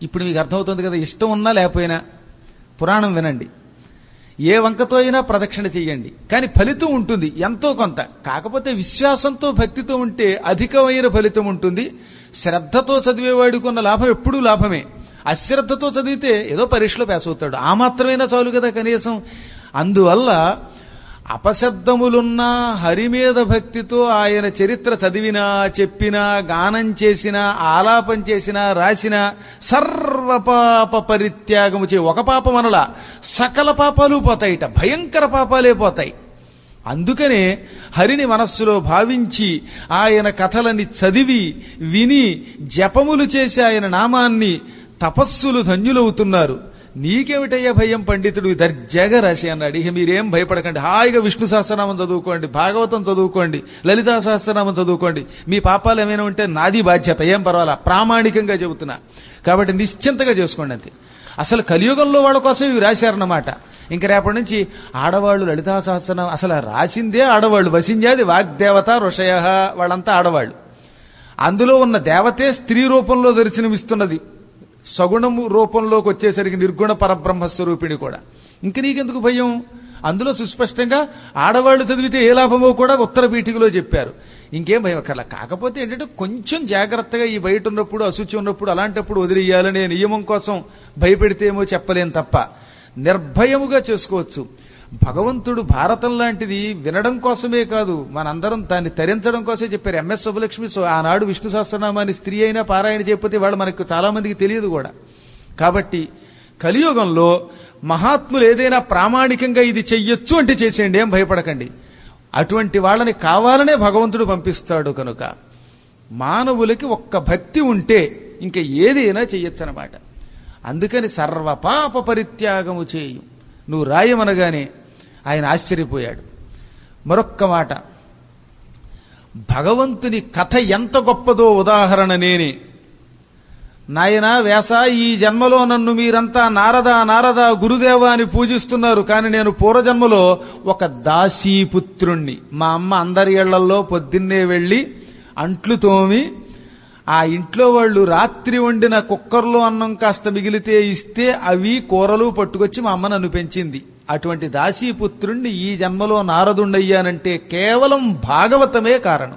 ఇప్పుడు మీకు అర్థమవుతుంది కదా ఇష్టం ఉన్నా లేకపోయినా పురాణం వినండి ఏ వంకతో అయినా ప్రదక్షిణ చెయ్యండి కానీ ఫలితం ఉంటుంది ఎంతో కొంత కాకపోతే విశ్వాసంతో భక్తితో ఉంటే అధికమైన ఫలితం ఉంటుంది శ్రద్ధతో చదివేవాడికి ఉన్న లాభం ఎప్పుడూ లాభమే అశ్రద్ధతో చదివితే ఏదో పరీక్షలో పాస్ అవుతాడు ఆ మాత్రమైనా చాలు కదా కనీసం అందువల్ల అపశబ్దములున్నా హరి మీద భక్తితో ఆయన చరిత్ర చదివినా చెప్పినా గానం చేసినా ఆలాపం చేసినా రాసినా సర్వపాప పరిత్యాగము చే ఒక పాపం అనలా సకల పాపాలు పోతాయిట భయంకర పాపాలే పోతాయి అందుకనే హరిని మనస్సులో భావించి ఆయన కథలని చదివి విని జపములు చేసి ఆయన నామాన్ని తపస్సులు ధన్యులవుతున్నారు నీకేమిటయ్యా భయం పండితుడు దర్జాగా రాసి అన్నాడు ఇక మీరేం భయపడకండి హాయిగా విష్ణు సహస్రనామం చదువుకోండి భాగవతం చదువుకోండి లలితా సహస్రనామం చదువుకోండి మీ పాపాలు ఏమైనా ఉంటే నాది బాధ్యత ఏం పర్వాలా ప్రామాణికంగా చెబుతున్నా కాబట్టి నిశ్చింతగా చేసుకోండి అంతే అసలు కలియుగంలో వాళ్ళ కోసం ఇవి రాశారన్నమాట ఇంక రేపటి నుంచి ఆడవాళ్ళు లలితా సహస్రనామం అసలు రాసిందే ఆడవాళ్ళు వసింజాది వాగ్దేవత ఋషయ వాళ్ళంతా ఆడవాళ్ళు అందులో ఉన్న దేవతే స్త్రీ రూపంలో దర్శనమిస్తున్నది సగుణము రూపంలోకి వచ్చేసరికి నిర్గుణ పరబ్రహ్మ స్వరూపిణి కూడా ఇంక నీకెందుకు భయం అందులో సుస్పష్టంగా ఆడవాళ్ళు చదివితే ఏ లాభమో కూడా ఉత్తర పీఠికలో చెప్పారు ఇంకేం భయం అక్కర్లా కాకపోతే ఏంటంటే కొంచెం జాగ్రత్తగా ఈ బయట ఉన్నప్పుడు అశుచి ఉన్నప్పుడు అలాంటప్పుడు వదిలేయాలనే నియమం కోసం భయపెడితేమో చెప్పలేం తప్ప నిర్భయముగా చేసుకోవచ్చు భగవంతుడు భారతం లాంటిది వినడం కోసమే కాదు మనందరం దాన్ని తరించడం కోసమే చెప్పారు ఎంఎస్ సుబ్బలక్ష్మి సో ఆనాడు విష్ణు సహస్రనామాన్ని స్త్రీ అయినా పారాయణ చేయకపోతే వాళ్ళు మనకు చాలా మందికి తెలియదు కూడా కాబట్టి కలియుగంలో మహాత్ములు ఏదైనా ప్రామాణికంగా ఇది చెయ్యొచ్చు అంటే చేసేయండి ఏం భయపడకండి అటువంటి వాళ్ళని కావాలనే భగవంతుడు పంపిస్తాడు కనుక మానవులకి ఒక్క భక్తి ఉంటే ఇంక ఏదైనా చెయ్యొచ్చు అనమాట అందుకని సర్వపాప పరిత్యాగము చేయు నువ్వు రాయమనగానే ఆయన ఆశ్చర్యపోయాడు మరొక్క మాట భగవంతుని కథ ఎంత గొప్పదో ఉదాహరణ నేనే నాయనా వ్యాస ఈ జన్మలో నన్ను మీరంతా నారద నారద గురుదేవ అని పూజిస్తున్నారు కానీ నేను పూర్వజన్మలో ఒక దాసీపుత్రుణ్ణి మా అమ్మ అందరి ఇళ్లలో పొద్దున్నే వెళ్ళి అంట్లు తోమి ఆ ఇంట్లో వాళ్ళు రాత్రి వండిన కుక్కర్లో అన్నం కాస్త మిగిలితే ఇస్తే అవి కూరలు పట్టుకొచ్చి మా అమ్మ నన్ను పెంచింది అటువంటి దాసీపుత్రుణ్ణి ఈ జన్మలో నారదుండయ్యానంటే కేవలం భాగవతమే కారణం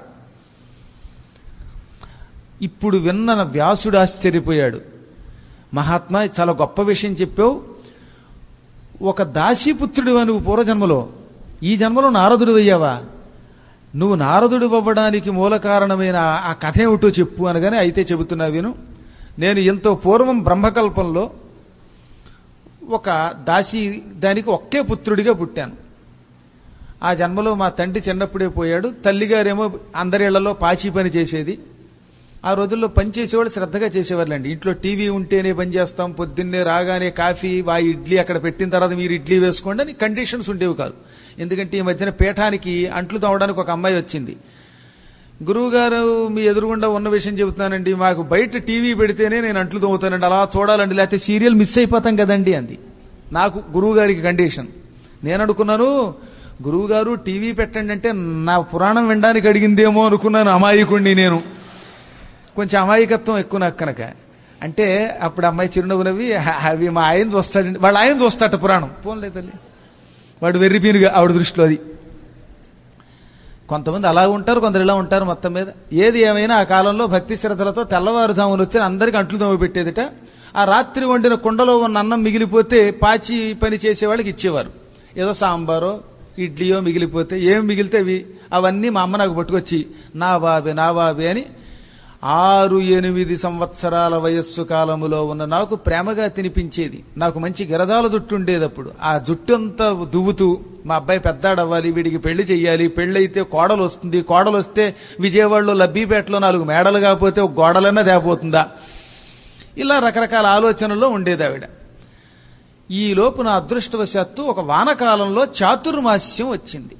ఇప్పుడు విన్న వ్యాసుడు ఆశ్చర్యపోయాడు మహాత్మా చాలా గొప్ప విషయం చెప్పావు ఒక దాసీపుత్రుడు నువ్వు పూర్వజన్మలో ఈ జన్మలో నారదుడు అయ్యావా నువ్వు నారదుడు అవ్వడానికి మూల కారణమైన ఆ కథ ఏమిటో చెప్పు అనగానే అయితే చెబుతున్నా విను నేను ఎంతో పూర్వం బ్రహ్మకల్పంలో ఒక దాసి దానికి ఒకే పుత్రుడిగా పుట్టాను ఆ జన్మలో మా తండ్రి చిన్నప్పుడే పోయాడు తల్లిగారేమో అందరిళ్లలో పాచి పని చేసేది ఆ రోజుల్లో పని చేసేవాళ్ళు శ్రద్ధగా చేసేవాళ్ళండి ఇంట్లో టీవీ ఉంటేనే పని చేస్తాం పొద్దున్నే రాగానే కాఫీ వా ఇడ్లీ అక్కడ పెట్టిన తర్వాత మీరు ఇడ్లీ వేసుకోండి అని కండిషన్స్ ఉండేవి కాదు ఎందుకంటే ఈ మధ్యన పీఠానికి అంట్లు తవ్వడానికి ఒక అమ్మాయి వచ్చింది గురువు గారు మీ ఎదురుగుండా ఉన్న విషయం చెబుతున్నానండి మాకు బయట టీవీ పెడితేనే నేను అంట్లు తవ్వుతానండి అలా చూడాలండి లేకపోతే సీరియల్ మిస్ అయిపోతాం కదండి అంది నాకు గురువు గారికి కండిషన్ నేను అనుకున్నాను గురువు గారు టీవీ పెట్టండి అంటే నా పురాణం వినడానికి అడిగిందేమో అనుకున్నాను అమాయకుణ్ణి నేను కొంచెం అమాయకత్వం ఎక్కువ నాకు కనుక అంటే అప్పుడు అమ్మాయి చిరునవ్వు నవ్వి "హ- అవి మా ఆయన చూస్తాడండి వాళ్ళ ఆయన చూస్తాట పురాణం పోన్లే తల్లి వాడు వెర్రిపీనుగా ఆవిడ దృష్టిలో అది కొంతమంది అలా ఉంటారు కొందరు ఇలా ఉంటారు మొత్తం మీద ఏది ఏమైనా ఆ కాలంలో భక్తి శ్రద్ధలతో తెల్లవారుజామున వచ్చి అందరికి అంట్లు తోమి పెట్టేదిట ఆ రాత్రి వండిన కుండలో ఉన్న అన్నం మిగిలిపోతే పాచి పని చేసేవాళ్ళకి ఇచ్చేవారు ఏదో సాంబారో ఇడ్లీయో మిగిలిపోతే ఏం మిగిలితే అవి అవన్నీ మా అమ్మ నాకు పట్టుకొచ్చి నా బాబే నా బాబే అని ఆరు ఎనిమిది సంవత్సరాల వయస్సు కాలములో ఉన్న నాకు ప్రేమగా తినిపించేది నాకు మంచి గరదాల జుట్టు ఉండేదప్పుడు ఆ జుట్టు అంతా దువ్వుతూ మా అబ్బాయి పెద్దాడవ్వాలి వీడికి పెళ్లి చెయ్యాలి పెళ్లి అయితే కోడలు వస్తుంది కోడలు వస్తే విజయవాడలో లబ్బీపేటలో నాలుగు మేడలు కాకపోతే ఒక గోడలన్నా తేపోతుందా ఇలా రకరకాల ఆలోచనల్లో ఉండేది ఆవిడ ఈ లోపు నా అదృష్టవశాత్తు ఒక వానకాలంలో చాతుర్మాస్యం వచ్చింది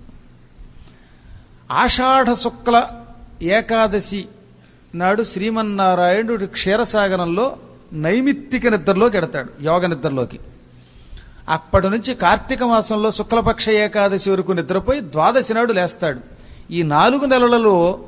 ఆషాఢ శుక్ల ఏకాదశి నాడు శ్రీమన్నారాయణుడు క్షీరసాగరంలో నైమిత్తిక నిద్రలోకి ఎడతాడు యోగ నిద్రలోకి అప్పటి నుంచి కార్తీక మాసంలో శుక్లపక్ష ఏకాదశి వరకు నిద్రపోయి ద్వాదశి నాడు లేస్తాడు ఈ నాలుగు నెలలలో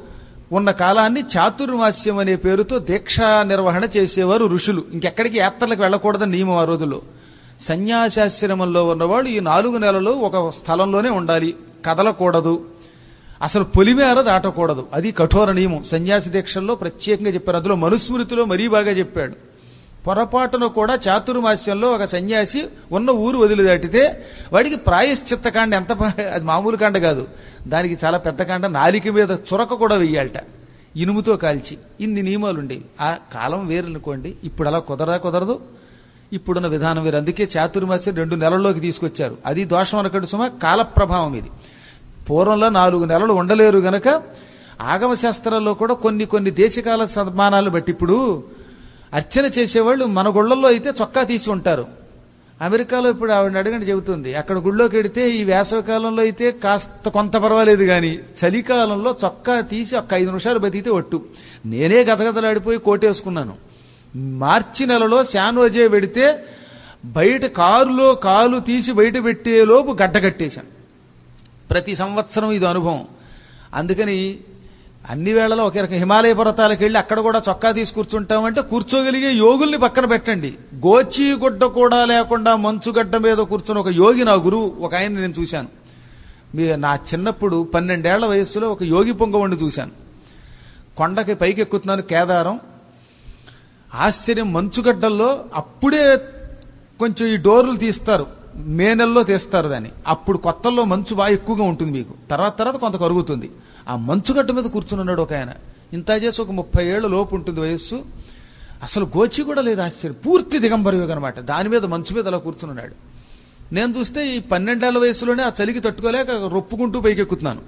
ఉన్న కాలాన్ని చాతుర్మాస్యం అనే పేరుతో దీక్షా నిర్వహణ చేసేవారు ఋషులు ఇంకెక్కడికి యాత్రలకు వెళ్ళకూడదని నియమం ఆ రోజుల్లో సన్యాసాశ్రమంలో ఉన్నవాళ్ళు ఈ నాలుగు నెలలు ఒక స్థలంలోనే ఉండాలి కదలకూడదు అసలు పొలిమేర దాటకూడదు అది కఠోర నియమం సన్యాసి దీక్షల్లో ప్రత్యేకంగా చెప్పారు అందులో మనుస్మృతిలో మరీ బాగా చెప్పాడు పొరపాటున కూడా చాతుర్మాస్యంలో ఒక సన్యాసి ఉన్న ఊరు వదిలి దాటితే వాడికి ప్రాయశ్చిత్త కాండ ఎంత ప- అది మామూలు కాండ కాదు దానికి చాలా పెద్ద కాండ నాలిక మీద చురక కూడా వెయ్యాలట ఇనుముతో కాల్చి ఇన్ని నియమాలు ఉండేవి ఆ కాలం వేరనుకోండి ఇప్పుడు అలా కుదరదా కుదరదు ఇప్పుడున్న విధానం వేరు అందుకే చాతుర్మాస్యం రెండు నెలల్లోకి తీసుకొచ్చారు అది దోషం అనకడు సుమ కాల ప్రభావం ఇది పూర్వంలో నాలుగు నెలలు ఉండలేరు గనక ఆగమ శాస్త్రాల్లో కూడా కొన్ని కొన్ని దేశకాల సన్మానాలు బట్టి ఇప్పుడు అర్చన చేసేవాళ్ళు మన గుళ్ళల్లో అయితే చొక్కా తీసి ఉంటారు అమెరికాలో ఇప్పుడు ఆవిడ అడగండి చెబుతుంది అక్కడ గుళ్ళోకి వెడితే ఈ వేసవి కాలంలో అయితే కాస్త కొంత పర్వాలేదు కానీ చలికాలంలో చొక్కా తీసి ఒక్క ఐదు నిమిషాలు బతికితే ఒట్టు నేనే గజగజలాడిపోయి కోటేసుకున్నాను మార్చి నెలలో శానోజే వెడితే బయట కారులో కాలు తీసి బయట పెట్టేలోపు గడ్డ కట్టేశాను ప్రతి సంవత్సరం ఇది అనుభవం అందుకని అన్ని వేళలో ఒకే రకం హిమాలయ పర్వతాలకు వెళ్ళి అక్కడ కూడా చొక్కా తీసి కూర్చుంటామంటే కూర్చోగలిగే యోగుల్ని పక్కన పెట్టండి గోచి గుడ్డ కూడా లేకుండా మంచుగడ్డ మీద కూర్చుని ఒక యోగి నా గురువు ఒక ఆయన నేను చూశాను మీ నా చిన్నప్పుడు పన్నెండేళ్ల వయస్సులో ఒక యోగి పొంగవండి చూశాను కొండకి పైకి ఎక్కుతున్నాను కేదారం ఆశ్చర్యం మంచుగడ్డల్లో అప్పుడే కొంచెం ఈ డోర్లు తీస్తారు మే నెలలో తీస్తారు దాన్ని అప్పుడు కొత్తల్లో మంచు బాగా ఎక్కువగా ఉంటుంది మీకు తర్వాత తర్వాత కొంత కరుగుతుంది ఆ మంచుగడ్డ మీద కూర్చుని ఉన్నాడు ఒక ఆయన ఇంత చేసి ఒక ముప్పై ఏళ్ళ లోపు ఉంటుంది వయస్సు అసలు గోచి కూడా లేదు ఆశ్చర్యం పూర్తి దిగంబరయోగం అనమాట దాని మీద మంచు మీద అలా కూర్చున్నాడు నేను చూస్తే ఈ పన్నెండేళ్ల వయసులోనే ఆ చలికి తట్టుకోలేక రొప్పుకుంటూ పైకి ఎక్కుతున్నాను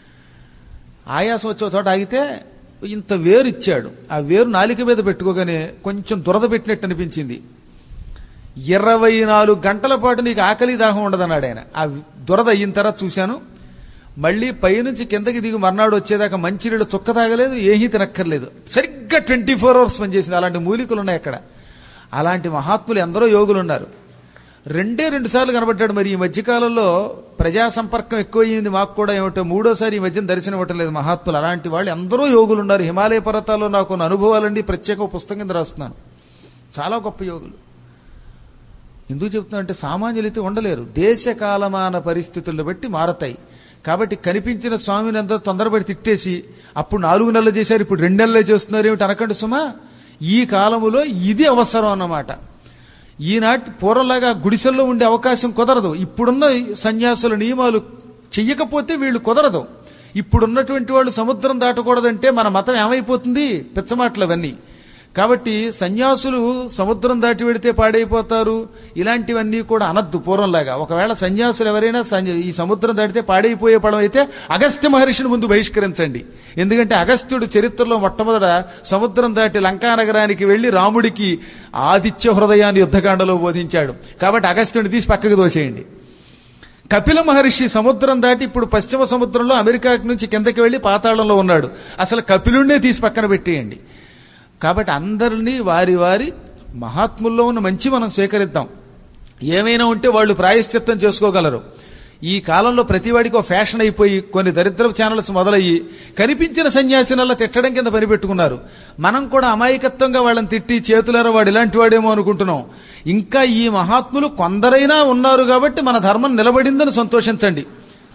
ఆయాసం వచ్చే చోట ఆగితే ఇంత వేరు ఇచ్చాడు ఆ వేరు నాలిక మీద పెట్టుకోగానే కొంచెం దురద పెట్టినట్టు అనిపించింది ఇరవై నాలుగు గంటల పాటు నీకు ఆకలి దాహం ఉండదన్నాడు ఆయన ఆ దురద అయిన తర్వాత చూశాను మళ్ళీ పైనుంచి కిందకి దిగి మర్నాడు వచ్చేదాకా మంచినీళ్ళు చుక్క తాగలేదు ఏమీ తినక్కర్లేదు సరిగ్గా ట్వంటీ ఫోర్ అవర్స్ పనిచేసింది అలాంటి మూలికలు ఉన్నాయి అక్కడ అలాంటి మహాత్ములు ఎందరో యోగులు ఉన్నారు రెండే రెండు సార్లు కనబడ్డాడు మరి ఈ మధ్యకాలంలో ప్రజా సంపర్కం ఎక్కువయ్యింది మాకు కూడా ఏమిటో మూడోసారి ఈ మధ్యన దర్శనం ఇవ్వట్లేదు మహాత్ములు అలాంటి వాళ్ళు ఎందరో యోగులు ఉన్నారు హిమాలయ పర్వతాల్లో నాకు ఉన్న అనుభవాలండి ప్రత్యేక ఒక పుస్తకం కింద రాస్తున్నాను చాలా గొప్ప యోగులు ఎందుకు చెప్తున్నా అంటే సామాన్యులు అయితే ఉండలేరు దేశ కాలమాన పరిస్థితులను బట్టి మారతాయి కాబట్టి కనిపించిన స్వామిని అంతా తొందరపడి తిట్టేసి అప్పుడు నాలుగు నెలలు చేశారు ఇప్పుడు రెండు నెలలే చేస్తున్నారు ఏమిటి అనకండి సుమా ఈ కాలములో ఇది అవసరం అన్నమాట ఈనాటి పూర్వలాగా గుడిసెల్లో ఉండే అవకాశం కుదరదు ఇప్పుడున్న సన్యాసుల నియమాలు చెయ్యకపోతే వీళ్ళు కుదరదు ఇప్పుడున్నటువంటి వాళ్ళు సముద్రం దాటకూడదంటే మన మతం ఏమైపోతుంది పిచ్చమాటలు అవన్నీ కాబట్టి సన్యాసులు సముద్రం దాటి వెడితే పాడైపోతారు ఇలాంటివన్నీ కూడా అనద్దు పూర్వంలాగా ఒకవేళ సన్యాసులు ఎవరైనా సన్య- ఈ సముద్రం దాటితే పాడైపోయే పడం అయితే అగస్త్య మహర్షిని ముందు బహిష్కరించండి ఎందుకంటే అగస్త్యుడు చరిత్రలో మొట్టమొదట సముద్రం దాటి లంకా నగరానికి వెళ్లి రాముడికి ఆదిత్య హృదయాన్ని యుద్ధకాండలో బోధించాడు కాబట్టి అగస్త్యుడిని తీసి పక్కకు దోసేయండి కపిల మహర్షి సముద్రం దాటి ఇప్పుడు పశ్చిమ సముద్రంలో అమెరికా నుంచి కిందకి వెళ్లి పాతాళంలో ఉన్నాడు అసలు కపిలుణ్ణే తీసి పక్కన పెట్టేయండి కాబట్టి అందరినీ వారి వారి మహాత్ముల్లో ఉన్న మంచి మనం స్వీకరిద్దాం ఏమైనా ఉంటే వాళ్ళు ప్రాయశ్చిత్తం చేసుకోగలరు ఈ కాలంలో ప్రతివాడికి ఒక ఫ్యాషన్ అయిపోయి కొన్ని దరిద్ర ఛానల్స్ మొదలయ్యి కనిపించిన సన్యాసినల్లా తిట్టడం కింద పనిపెట్టుకున్నారు మనం కూడా అమాయకత్వంగా వాళ్ళని తిట్టి చేతులారా వాడు ఇలాంటి వాడేమో అనుకుంటున్నాం ఇంకా ఈ మహాత్ములు కొందరైనా ఉన్నారు కాబట్టి మన ధర్మం నిలబడిందని సంతోషించండి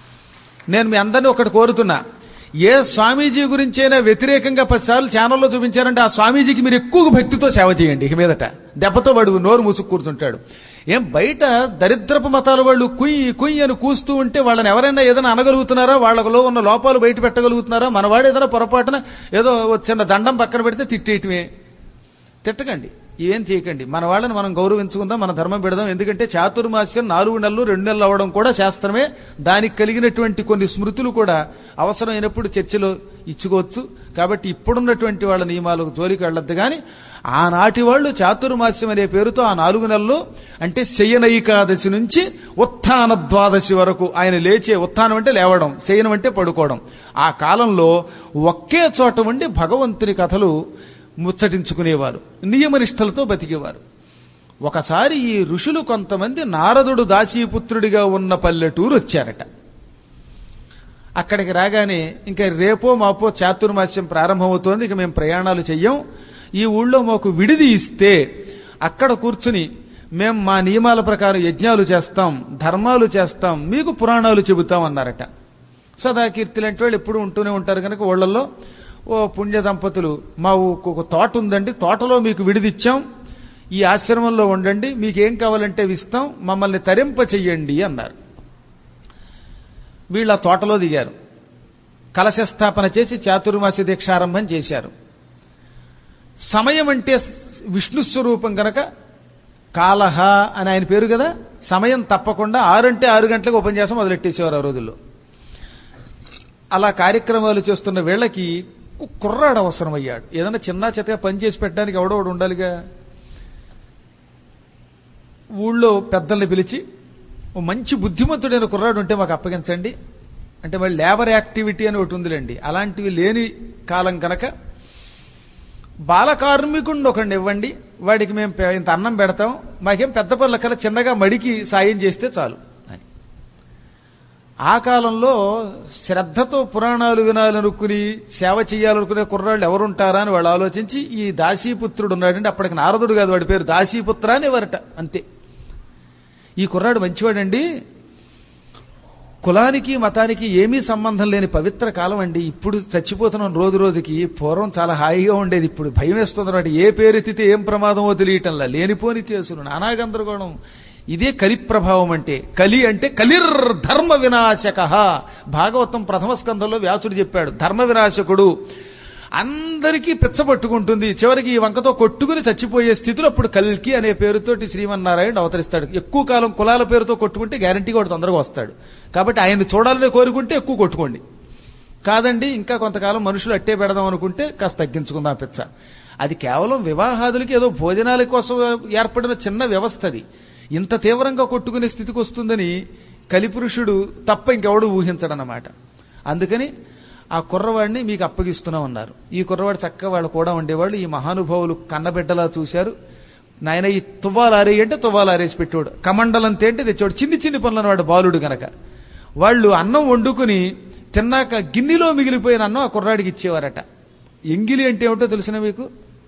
నేను మీ అందరినీ ఒకటి కోరుతున్నా ఏ స్వామీజీ గురించైనా వ్యతిరేకంగా పదిసార్లు ఛానల్లో చూపించారంటే ఆ స్వామీజీకి మీరు ఎక్కువ భక్తితో సేవ చేయండి ఇక మీదట దెబ్బతో వాడు నోరు మూసుకు కూర్చుంటాడు ఏం బయట దరిద్రపు మతాల వాళ్ళు కుయ్యి కుయ్యి అని కూస్తూ ఉంటే వాళ్ళని ఎవరైనా ఏదైనా అనగలుగుతున్నారా వాళ్ళలో ఉన్న లోపాలు బయట పెట్టగలుగుతున్నారా మనవాడు ఏదైనా పొరపాటున ఏదో ఓ చిన్న దండం పక్కన పెడితే తిట్టేయటమే తిట్టకండి ఇవేం చేయకండి మన వాళ్ళని మనం గౌరవించుకుందాం మన ధర్మం పెడదాం ఎందుకంటే చాతుర్మాస్యం నాలుగు నెలలు రెండు నెలలు అవ్వడం కూడా శాస్త్రమే దానికి కలిగినటువంటి కొన్ని స్మృతులు కూడా అవసరమైనప్పుడు చర్చలో ఇచ్చుకోవచ్చు కాబట్టి ఇప్పుడున్నటువంటి వాళ్ళ నియమాలకు జోలికి వెళ్ళొద్దు కానీ ఆనాటి వాళ్ళు చాతుర్మాస్యం అనే పేరుతో ఆ నాలుగు నెలలు అంటే శయనైకాదశి నుంచి ఉత్థాన ద్వాదశి వరకు ఆయన లేచే ఉత్థానం అంటే లేవడం శయనం అంటే పడుకోవడం ఆ కాలంలో ఒకే చోట ఉండి భగవంతుని కథలు ముచ్చటించుకునేవారు నియమనిష్టలతో బతికేవారు ఒకసారి ఈ ఋషులు కొంతమంది నారదుడు దాసీపుత్రుడిగా ఉన్న పల్లెటూరు వచ్చారట అక్కడికి రాగానే ఇంకా రేపో మాపో చాతుర్మాస్యం ప్రారంభమవుతోంది ఇక మేము ప్రయాణాలు చెయ్యం ఈ ఊళ్ళో మాకు విడిది ఇస్తే అక్కడ కూర్చుని మేము మా నియమాల ప్రకారం యజ్ఞాలు చేస్తాం ధర్మాలు చేస్తాం మీకు పురాణాలు చెబుతాం అన్నారట సదాకీర్తి లాంటి వాళ్ళు ఎప్పుడు ఉంటూనే ఉంటారు కనుక ఊళ్ళల్లో ఓ పుణ్య దంపతులు మా ఊ- ఒక తోట ఉందండి తోటలో మీకు విడిదిచ్చాం ఈ ఆశ్రమంలో ఉండండి మీకేం కావాలంటే అవి ఇస్తాం మమ్మల్ని తరింప చెయ్యండి అన్నారు వీళ్ళ తోటలో దిగారు కలశ స్థాపన చేసి చాతుర్మాసి దీక్షారంభం చేశారు సమయం అంటే విష్ణు స్వరూపం కనుక కాలహ అని ఆయన పేరు కదా సమయం తప్పకుండా ఆరంటే ఆరు గంటలకు ఉపన్యాసం మొదలెట్టేసేవారు ఆ రోజుల్లో అలా కార్యక్రమాలు చేస్తున్న వీళ్ళకి కు- కుర్రాడు అవసరం అయ్యాడు ఏదైనా చిన్న చెత్తగా పని చేసి పెట్టడానికి ఎవడో ఒకడు ఉండాలిగా ఊళ్ళో పెద్దల్ని పిలిచి ఓ మంచి బుద్ధిమంతుడైన కుర్రాడు ఉంటే మాకు అప్పగించండి అంటే మళ్ళీ లేబర్ యాక్టివిటీ అని ఒకటి ఉందిలేండి అలాంటివి లేని కాలం కనుక బాల కార్మికుడిని ఒకడిని ఇవ్వండి వాడికి మేము పె- ఇంత అన్నం పెడతాం మాకేం పెద్ద పనుల కల్లా చిన్నగా మడికి సాయం చేస్తే చాలు అని ఆ కాలంలో శ్రద్ధతో పురాణాలు వినాలనుకుని సేవ చేయాలనుకునే కుర్రాళ్ళు ఎవరుంటారా అని వాళ్ళు ఆలోచించి ఈ దాసీపుత్రుడు ఉన్నాడండి అప్పటికి నారదుడు కాదు వాడి పేరు దాసీపుత్ర అనేవారట అంతే ఈ కుర్రాడు మంచివాడండి కులానికి మతానికి ఏమీ సంబంధం లేని పవిత్ర కాలం అండి ఇప్పుడు చచ్చిపోతున్నాం రోజు రోజుకి పూర్వం చాలా హాయిగా ఉండేది ఇప్పుడు భయం వేస్తుంది వాటి ఏ పేరెత్తితే ఏం ప్రమాదమో తెలియటంలా లేనిపోని కేసులు నానా గందరగోళం ఇదే కలి ప్రభావం అంటే కలి అంటే కలిర్ ధర్మ వినాశక భాగవతం ప్రథమ స్కంధంలో వ్యాసుడు చెప్పాడు ధర్మ వినాశకుడు అందరికీ పిచ్చబట్టుకుంటుంది చివరికి ఈ వంకతో కొట్టుకుని చచ్చిపోయే స్థితిలో అప్పుడు కల్కి అనే పేరుతోటి శ్రీమన్నారాయణ అవతరిస్తాడు ఎక్కువ కాలం కులాల పేరుతో కొట్టుకుంటే గ్యారంటీగా వాడు తొందరగా వస్తాడు కాబట్టి ఆయన్ని చూడాలని కోరుకుంటే ఎక్కువ కొట్టుకోండి కాదండి ఇంకా కొంతకాలం మనుషులు అట్టే పెడదాం అనుకుంటే కాస్త తగ్గించుకుందాం ఆ పిచ్చ అది కేవలం వివాహాదులకి ఏదో భోజనాల కోసం ఏర్పడిన చిన్న వ్యవస్థ అది ఇంత తీవ్రంగా కొట్టుకునే స్థితికి వస్తుందని కలిపురుషుడు తప్ప ఇంకెవడు ఊహించడనమాట అందుకని ఆ కుర్రవాడిని మీకు అప్పగిస్తున్నాం అన్నారు ఈ కుర్రవాడు చక్కగా వాళ్ళు కూడా ఉండేవాళ్ళు ఈ మహానుభావులు కన్నబిడ్డలా చూశారు నాయన ఈ తువ్వాలు ఆరేయి అంటే తువ్వాలు ఆరేసి పెట్టాడు కమండలం తేంటే తెచ్చాడు చిన్ని చిన్ని పనులను వాడు బాలుడు గనక వాళ్ళు అన్నం వండుకుని తిన్నాక గిన్నెలో మిగిలిపోయిన అన్నం ఆ కుర్రాడికి ఇచ్చేవారట ఎంగిలి అంటే ఏమిటో తెలిసిన మీకు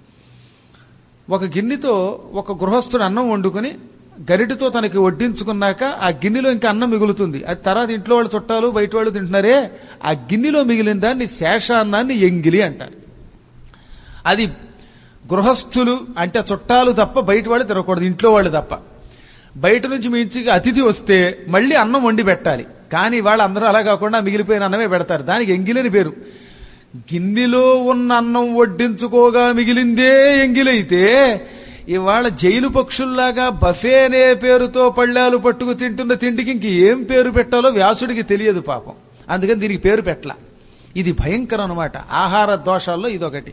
ఒక గిన్నెతో ఒక గృహస్థుడు అన్నం వండుకుని గరిటతో తనకి వడ్డించుకున్నాక ఆ గిన్నెలో ఇంకా అన్నం మిగులుతుంది అది తర్వాత ఇంట్లో వాళ్ళు చుట్టాలు బయట వాళ్ళు తింటున్నారే ఆ గిన్నెలో మిగిలిన దాన్ని శేషాన్నాన్ని ఎంగిలి అంటారు అది గృహస్థులు అంటే చుట్టాలు తప్ప బయట వాళ్ళు తినకూడదు ఇంట్లో వాళ్ళు తప్ప బయట నుంచి మీ ఇంటికి అతిథి వస్తే మళ్ళీ అన్నం వండి పెట్టాలి కానీ వాళ్ళు అందరూ అలా కాకుండా మిగిలిపోయిన అన్నమే పెడతారు దానికి ఎంగిలని పేరు గిన్నెలో ఉన్న అన్నం వడ్డించుకోగా మిగిలిందే ఎంగిలైతే ఇవాళ జైలు పక్షుల్లాగా బఫే అనే పేరుతో పళ్ళాలు పట్టుకు తింటున్న తిండికి ఇంక ఏం పేరు పెట్టాలో వ్యాసుడికి తెలియదు పాపం అందుకని దీనికి పేరు పెట్టలా ఇది భయంకరం అనమాట ఆహార దోషాల్లో ఇదొకటి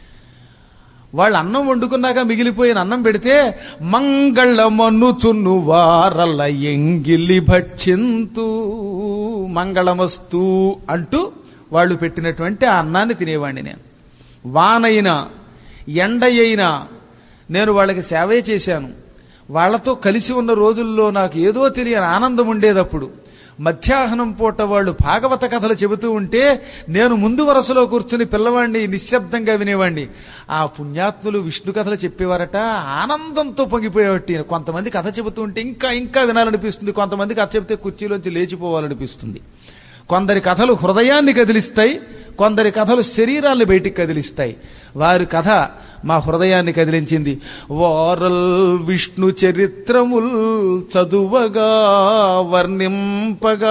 వాళ్ళు అన్నం వండుకున్నాక మిగిలిపోయిన అన్నం పెడితే మంగళమన్నుచున్ను వారల ఎంగిలి భక్షింతు మంగళమస్తు అంటూ వాళ్ళు పెట్టినటువంటి ఆ అన్నాన్ని తినేవాడిని నేను వానైనా ఎండ అయినా నేను వాళ్ళకి సేవే చేశాను వాళ్ళతో కలిసి ఉన్న రోజుల్లో నాకు ఏదో తెలియని ఆనందం ఉండేదప్పుడు మధ్యాహ్నం పూట వాళ్ళు భాగవత కథలు చెబుతూ ఉంటే నేను ముందు వరుసలో కూర్చుని పిల్లవాడిని నిశ్శబ్దంగా వినేవాడిని ఆ పుణ్యాత్ములు విష్ణు కథలు చెప్పేవారట ఆనందంతో పొంగిపోయేవాటి కొంతమంది కథ చెబుతూ ఉంటే ఇంకా ఇంకా వినాలనిపిస్తుంది కొంతమంది కథ చెబితే కుర్చీలోంచి లేచిపోవాలనిపిస్తుంది కొందరి కథలు హృదయాన్ని కదిలిస్తాయి కొందరి కథలు శరీరాన్ని బయటికి కదిలిస్తాయి వారి కథ మా హృదయాన్ని కదిలించింది వారల్ విష్ణు చరిత్రముల్ చదువగా వర్ణింపగా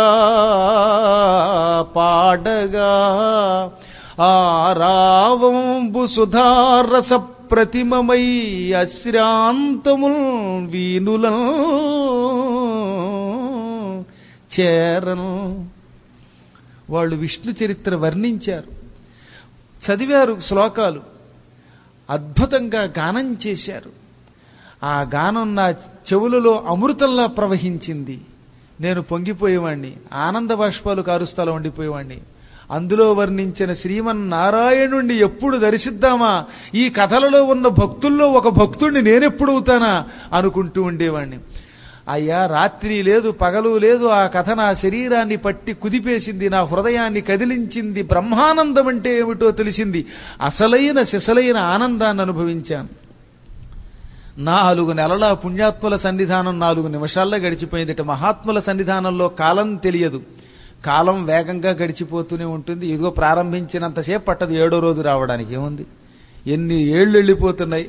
పాడగా ఆరావంబు సుధారస ప్రతిమమై అశ్రాంతముల్ వీనులం చేరను వాళ్ళు విష్ణు చరిత్ర వర్ణించారు చదివారు శ్లోకాలు అద్భుతంగా గానం చేశారు ఆ గానం నా చెవులలో అమృతంలా ప్రవహించింది నేను పొంగిపోయేవాణ్ణి ఆనంద బాష్పాలు కారుస్తాలో ఉండిపోయేవాణ్ణి అందులో వర్ణించిన శ్రీమన్నారాయణుణ్ణి ఎప్పుడు దర్శిద్దామా ఈ కథలలో ఉన్న భక్తుల్లో ఒక భక్తుణ్ణి నేనెప్పుడు అవుతానా అనుకుంటూ ఉండేవాణ్ణి అయ్యా రాత్రి లేదు పగలు లేదు ఆ కథ నా శరీరాన్ని పట్టి కుదిపేసింది నా హృదయాన్ని కదిలించింది బ్రహ్మానందం అంటే ఏమిటో తెలిసింది అసలైన సిసలైన ఆనందాన్ని అనుభవించాను నాలుగు నెలల పుణ్యాత్ముల సన్నిధానం నాలుగు నిమిషాల్లో గడిచిపోయింది మహాత్ముల సన్నిధానంలో కాలం తెలియదు కాలం వేగంగా గడిచిపోతూనే ఉంటుంది ఇదిగో ప్రారంభించినంతసేపు పట్టదు ఏడో రోజు రావడానికి ఏముంది ఎన్ని ఏళ్ళు వెళ్ళిపోతున్నాయి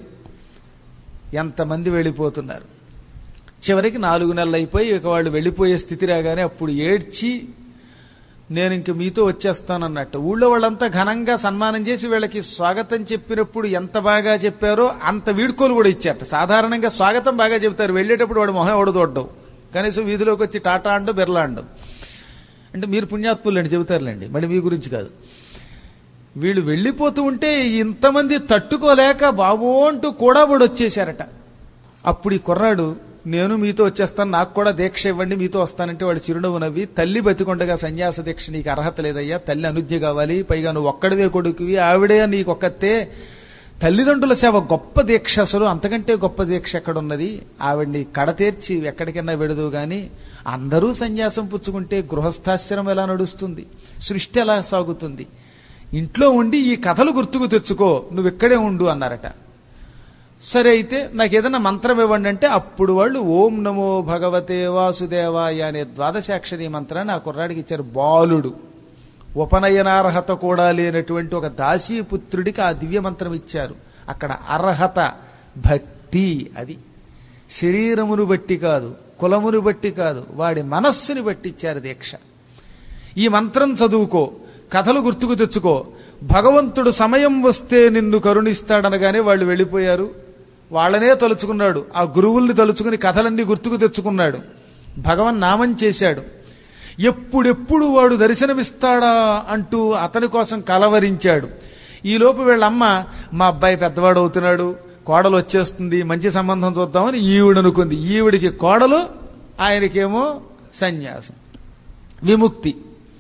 ఎంతమంది వెళ్ళిపోతున్నారు చివరికి నాలుగు నెలలు అయిపోయి ఇక వాళ్ళు వెళ్ళిపోయే స్థితి రాగానే అప్పుడు ఏడ్చి నేను ఇంక మీతో వచ్చేస్తానన్నట్టు ఊళ్ళో వాళ్ళంతా ఘనంగా సన్మానం చేసి వీళ్ళకి స్వాగతం చెప్పినప్పుడు ఎంత బాగా చెప్పారో అంత వీడ్కోలు కూడా ఇచ్చారట సాధారణంగా స్వాగతం బాగా చెబుతారు వెళ్ళేటప్పుడు వాడు మొహం ఎవడు చూడడం కనీసం వీధిలోకి వచ్చి టాటా అండు బిర్లా అండు అంటే మీరు పుణ్యాత్ములు అండి చెబుతారులేండి మళ్ళీ మీ గురించి కాదు వీళ్ళు వెళ్ళిపోతూ ఉంటే ఇంతమంది తట్టుకోలేక బాబో అంటూ కూడా వాడు వచ్చేశారట అప్పుడు ఈ కుర్రాడు నేను మీతో వచ్చేస్తాను నాకు కూడా దీక్ష ఇవ్వండి మీతో వస్తానంటే వాడు చిరునవ్వు నవ్వి తల్లి బతికొండగా సన్యాస దీక్ష నీకు అర్హత లేదయ్యా తల్లి అనుజ్ఞ కావాలి పైగా నువ్వు ఒక్కడివే కొడుకువి ఆవిడే నీకు ఒక్కతే తల్లిదండ్రుల సేవ గొప్ప దీక్ష అసలు అంతకంటే గొప్ప దీక్ష ఎక్కడున్నది ఆవిడ్ని కడతీర్చి ఎక్కడికైనా వెడదు గాని అందరూ సన్యాసం పుచ్చుకుంటే గృహస్థాశ్రమం ఎలా నడుస్తుంది సృష్టి ఎలా సాగుతుంది ఇంట్లో ఉండి ఈ కథలు గుర్తుకు తెచ్చుకో నువ్వు ఇక్కడే ఉండు అన్నారట సరే అయితే నాకు ఏదైనా మంత్రం ఇవ్వండి అంటే అప్పుడు వాళ్ళు ఓం నమో భగవతే వాసుదేవాయ అనే ద్వాదశాక్షరి మంత్రాన్ని ఆ కుర్రాడికి ఇచ్చారు బాలుడు ఉపనయనార్హత కూడా లేనటువంటి ఒక దాసీపుత్రుడికి ఆ దివ్య మంత్రం ఇచ్చారు అక్కడ అర్హత భక్తి అది శరీరమును బట్టి కాదు కులమును బట్టి కాదు వాడి మనస్సుని బట్టి ఇచ్చారు దీక్ష ఈ మంత్రం చదువుకో కథలు గుర్తుకు తెచ్చుకో భగవంతుడు సమయం వస్తే నిన్ను కరుణిస్తాడనగానే వాళ్ళు వెళ్ళిపోయారు వాళ్ళనే తలుచుకున్నాడు ఆ గురువుల్ని తలుచుకుని కథలన్నీ గుర్తుకు తెచ్చుకున్నాడు భగవన్ నామం చేశాడు ఎప్పుడెప్పుడు వాడు దర్శనమిస్తాడా అంటూ అతని కోసం కలవరించాడు ఈలోపు వీళ్ళమ్మ మా అబ్బాయి పెద్దవాడు అవుతున్నాడు కోడలు వచ్చేస్తుంది మంచి సంబంధం చూద్దామని ఈవిడ అనుకుంది ఈవిడికి కోడలు ఆయనకేమో సన్యాసం విముక్తి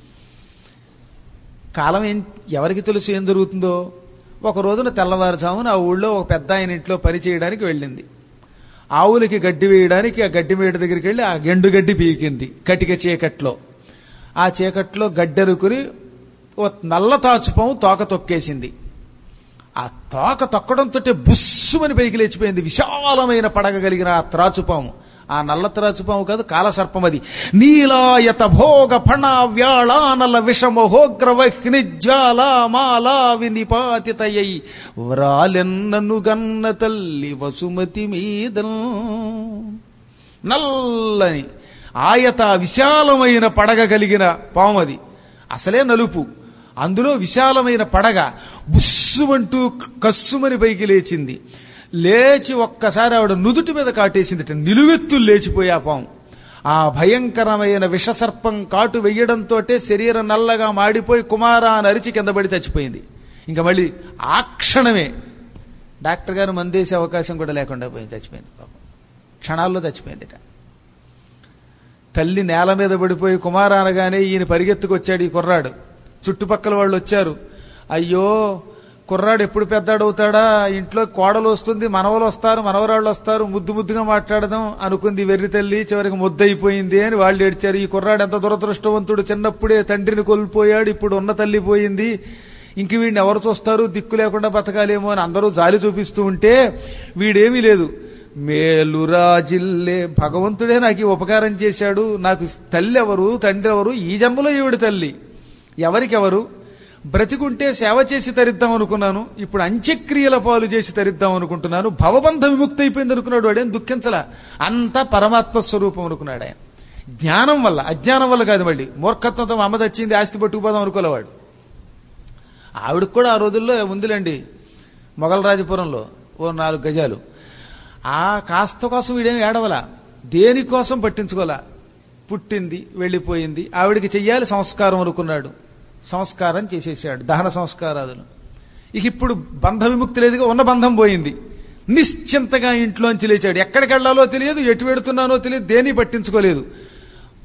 కాలం ఏం ఎవరికి తెలుసు ఏం జరుగుతుందో ఒక రోజున తెల్లవారుజామున ఆ ఊళ్ళో ఒక పెద్ద ఆయన ఇంట్లో పని చేయడానికి వెళ్ళింది ఆవులకి గడ్డి వేయడానికి ఆ గడ్డి మేట దగ్గరికి వెళ్ళి ఆ గెండు గడ్డి పీకింది కటిక చీకట్లో ఆ చీకట్లో గడ్డెరుకుని ఓ నల్ల తాచుపాము తోక తొక్కేసింది ఆ తోక తొక్కడంతో బుస్సుమని పైకి లేచిపోయింది విశాలమైన పడగ కలిగిన ఆ త్రాచుపాము ఆ నల్ల త్రాచుపాము కాదు కాలసర్పం అది నీలాయత భోగ ఫణ వ్యాళానల విషమహోగ్రవహ్ని జ్వాలా మాలా వినిపాతితయై వ్రాలెన్నను గన్న తల్లి వసుమతి మీదం నల్లని ఆయత విశాలమైన పడగ కలిగిన పామది అసలే నలుపు అందులో విశాలమైన పడగ బుస్సుమంటూ కస్సుమని పైకి లేచింది లేచి ఒక్కసారి ఆవిడ నుదుటి మీద కాటేసింది నిలువెత్తు లేచిపోయి ఆ పాము ఆ భయంకరమైన విషసర్పం కాటు వెయ్యడంతో శరీరం నల్లగా మాడిపోయి కుమారా అని అరిచి కింద పడి చచ్చిపోయింది ఇంకా మళ్ళీ ఆ క్షణమే డాక్టర్ గారు మందేసే అవకాశం కూడా లేకుండా పోయింది చచ్చిపోయింది పాపం క్షణాల్లో చచ్చిపోయిందిట తల్లి నేల మీద పడిపోయి కుమార అనగానే ఈయన పరిగెత్తుకొచ్చాడు ఈ కుర్రాడు చుట్టుపక్కల వాళ్ళు వచ్చారు అయ్యో కుర్రాడు ఎప్పుడు పెద్దాడవుతాడా ఇంట్లో కోడలు వస్తుంది మనవలు వస్తారు మనవరాళ్ళు వస్తారు ముద్దు ముద్దుగా మాట్లాడదాం అనుకుంది వెర్రి తల్లి చివరికి ముద్దయిపోయింది అని వాళ్ళు ఏడ్చారు ఈ కుర్రాడు ఎంత దురదృష్టవంతుడు చిన్నప్పుడే తండ్రిని కోల్పోయాడు ఇప్పుడు ఉన్న తల్లి పోయింది ఇంక వీడిని ఎవరు చూస్తారు దిక్కు లేకుండా బతకాలేమో అని అందరూ జాలి చూపిస్తూ ఉంటే వీడేమీ లేదు మేలురాజిల్లే భగవంతుడే నాకు ఈ ఉపకారం చేశాడు నాకు తల్లి ఎవరు తండ్రి ఎవరు ఈ జన్మలో ఈవిడ తల్లి ఎవరికెవరు బ్రతికుంటే సేవ చేసి తరిద్దాం అనుకున్నాను ఇప్పుడు అంత్యక్రియల పాలు చేసి తరిద్దాం అనుకుంటున్నాను భవబంధ విముక్తి అయిపోయింది అనుకున్నాడు వాడేం దుఃఖించలా అంతా పరమాత్మ స్వరూపం అనుకున్నాడు ఆయన జ్ఞానం వల్ల అజ్ఞానం వల్ల కాదు మళ్ళీ మూర్ఖత్వంతో అమ్మ తెచ్చింది ఆస్తి పట్టుకుపోదాం అనుకోలేవాడు ఆవిడకు కూడా ఆ రోజుల్లో ఉందిలేండి మొగలరాజపురంలో ఓ నాలుగు గజాలు ఆ కాస్త కోసం వీడేం ఏడవలా దేనికోసం పట్టించుకోలా పుట్టింది వెళ్ళిపోయింది ఆవిడికి చెయ్యాలి సంస్కారం అనుకున్నాడు సంస్కారం చేసేసాడు దహన సంస్కారాదులు ఇక ఇప్పుడు బంధ విముక్తి లేదుగా ఉన్న బంధం పోయింది నిశ్చింతగా ఇంట్లోంచి లేచాడు ఎక్కడికి వెళ్లాలో తెలియదు ఎటు వెడుతున్నానో తెలియదు దేని పట్టించుకోలేదు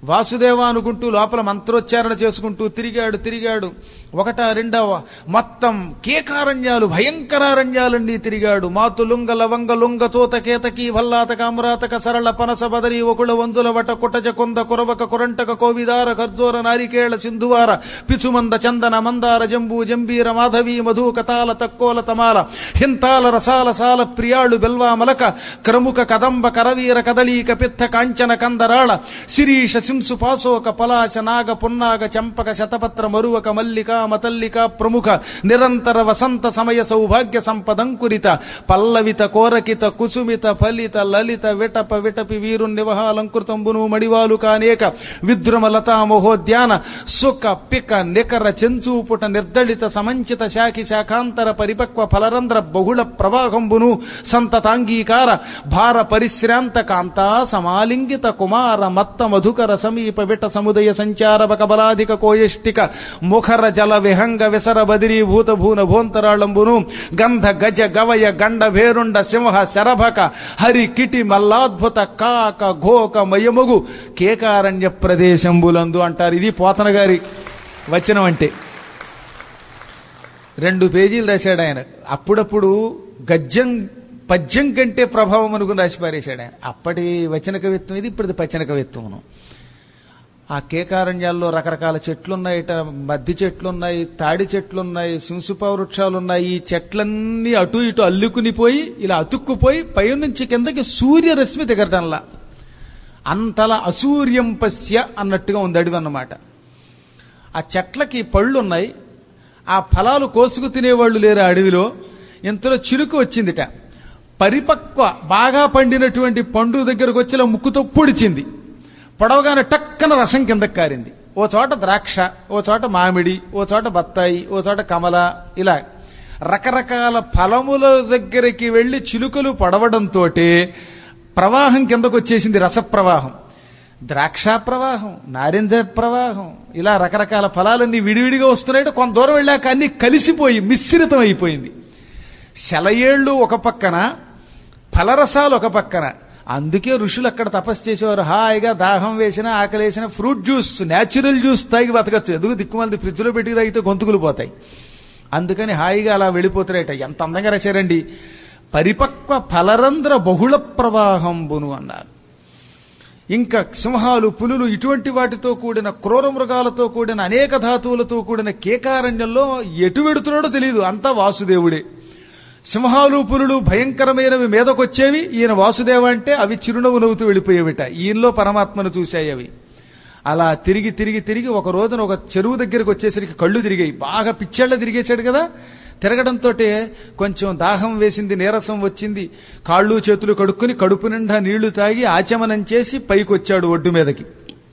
వాసుదేవ అనుకుంటూ లోపల మంత్రోచ్చారణ చేసుకుంటూ తిరిగాడు తిరిగాడు ఒకట రెండవ మొత్తం కేకారణ్యాలు భయంకరారణ్యాలన్నీ తిరిగాడు మాతు లుంగ లవంగ లుంగ చోత కేతకి భల్లాత కామరాతక సరళ పనస బదరి ఒకుళ వంజుల వట కుటజ కొంద కురవక కురంటక కోవిదార ఖర్జూర నారికేళ సింధువార పిచుమంద చందన మందార జంబూ జంబీర మాధవి మధు కతాల తక్కోల తమాల హింతాల రసాల సాల ప్రియాళు బెల్వా మలక క్రముక కదంబ కరవీర కదలీక పిత్త కాంచన కందరాళ శిరీష శింసు పాసోక పలాశ నాగ పున్నాగ చంపక శతపత్ర మరువక మల్లిక మతల్లిక ప్రముఖ నిరంతర వసంత సమయ సౌభాగ్య సంపదంకురిత పల్లవిత కోరకిత కుసుమిత ఫలిత లలిత విటప విటపి వీరు నివహాలంకృతంబును మడివాలు కానేక విద్రుమ లతా మహోద్యాన సుఖ పిక నికర చెంచూపుట నిర్దళిత సమంచిత శాఖి శాఖాంతర పరిపక్వ ఫలరంధ్ర బహుళ ప్రవాహంబును సంతతాంగీకార భార పరిశ్రాంత కాంతా సమాలింగిత కుమార మత్త మధుకర సమీప విట సముదయ సంచార బకబలాధిక కోయష్టిక ముఖర జల విహంగ విసర బదిరీభూత భూన భోంతరాళంబును గంధ గజ గవయ గండ భేరుండ సింహ శరభక హరి కిటి మల్లాద్భుత కాక ఘోక మయముగు కేకారణ్య ప్రదేశంబులందు అంటారు ఇది పోతన గారి వచనం అంటే రెండు పేజీలు రాశాడు ఆయన అప్పుడప్పుడు గద్యం పద్యం కంటే ప్రభావం అనుకుని రాసి పారేశాడు ఆయన అప్పటి వచన కవిత్వం ఇది ఇప్పుడు పచ్చన కవిత్వమును ఆ కేకారణ్యాల్లో రకరకాల చెట్లున్నాయిట మద్ది చెట్లున్నాయి తాడి చెట్లున్నాయి సింసుప వృక్షాలున్నాయి ఈ చెట్లన్నీ అటు ఇటు అల్లుకుని పోయి ఇలా అతుక్కుపోయి పైనుంచి కిందకి సూర్యరశ్మి దిగటంలా అంతలా అసూర్యం పశ్య అన్నట్టుగా ఉంది అడవి అన్నమాట ఆ చెట్లకి పళ్ళు ఉన్నాయి ఆ ఫలాలు కోసుకు తినేవాళ్ళు లేరు ఆ అడవిలో ఇంతలో చిరుకు వచ్చిందిట పరిపక్వ బాగా పండినటువంటి పండు దగ్గరకు వచ్చి ఇలా ముక్కుతో పొడిచింది పొడవగానే టక్కన రసం కిందకి కారింది ఓ చోట ద్రాక్ష ఓ చోట మామిడి ఓ చోట బత్తాయి ఓ చోట కమల ఇలా రకరకాల ఫలముల దగ్గరికి వెళ్లి చిలుకలు పడవడంతో ప్రవాహం కిందకు వచ్చేసింది రస ప్రవాహం ద్రాక్ష ప్రవాహం నారింజ ప్రవాహం ఇలా రకరకాల ఫలాలన్నీ విడివిడిగా వస్తున్నాయి కొంత దూరం వెళ్ళాక అన్ని కలిసిపోయి మిశ్రితం అయిపోయింది సెలయేళ్లు ఒక పక్కన ఫలరసాలు ఒక పక్కన అందుకే ఋషులు అక్కడ తపస్సు చేసేవారు హాయిగా దాహం వేసిన ఆకలేసిన ఫ్రూట్ జ్యూస్ న్యాచురల్ జ్యూస్ తాగి బతకచ్చు ఎందుకు దిక్కుమాలి ఫ్రిడ్జ్లో పెట్టి తాగితే గొంతుకులు పోతాయి అందుకని హాయిగా అలా వెళ్ళిపోతారట ఎంత అందంగా రాశారండి పరిపక్వ ఫలరంధ్ర బహుళ ప్రవాహంబును అన్నారు ఇంకా సింహాలు పులులు ఇటువంటి వాటితో కూడిన క్రూర మృగాలతో కూడిన అనేక ధాతువులతో కూడిన కేకారణ్యంలో ఎటు వెడుతున్నాడో తెలియదు అంతా వాసుదేవుడే సింహాలు పులులు భయంకరమైనవి మీదకొచ్చేవి ఈయన వాసుదేవ అంటే అవి చిరునవ్వు నవ్వుతూ వెళ్ళిపోయేవిట ఈయనలో పరమాత్మను చూశాయి అవి అలా తిరిగి తిరిగి తిరిగి ఒక రోజున ఒక చెరువు దగ్గరికి వచ్చేసరికి కళ్ళు తిరిగాయి బాగా పిచ్చేళ్ల తిరిగేశాడు కదా తిరగడంతో కొంచెం దాహం వేసింది నీరసం వచ్చింది కాళ్ళు చేతులు కడుక్కుని కడుపు నిండా నీళ్లు తాగి ఆచమనం చేసి పైకి వచ్చాడు ఒడ్డు మీదకి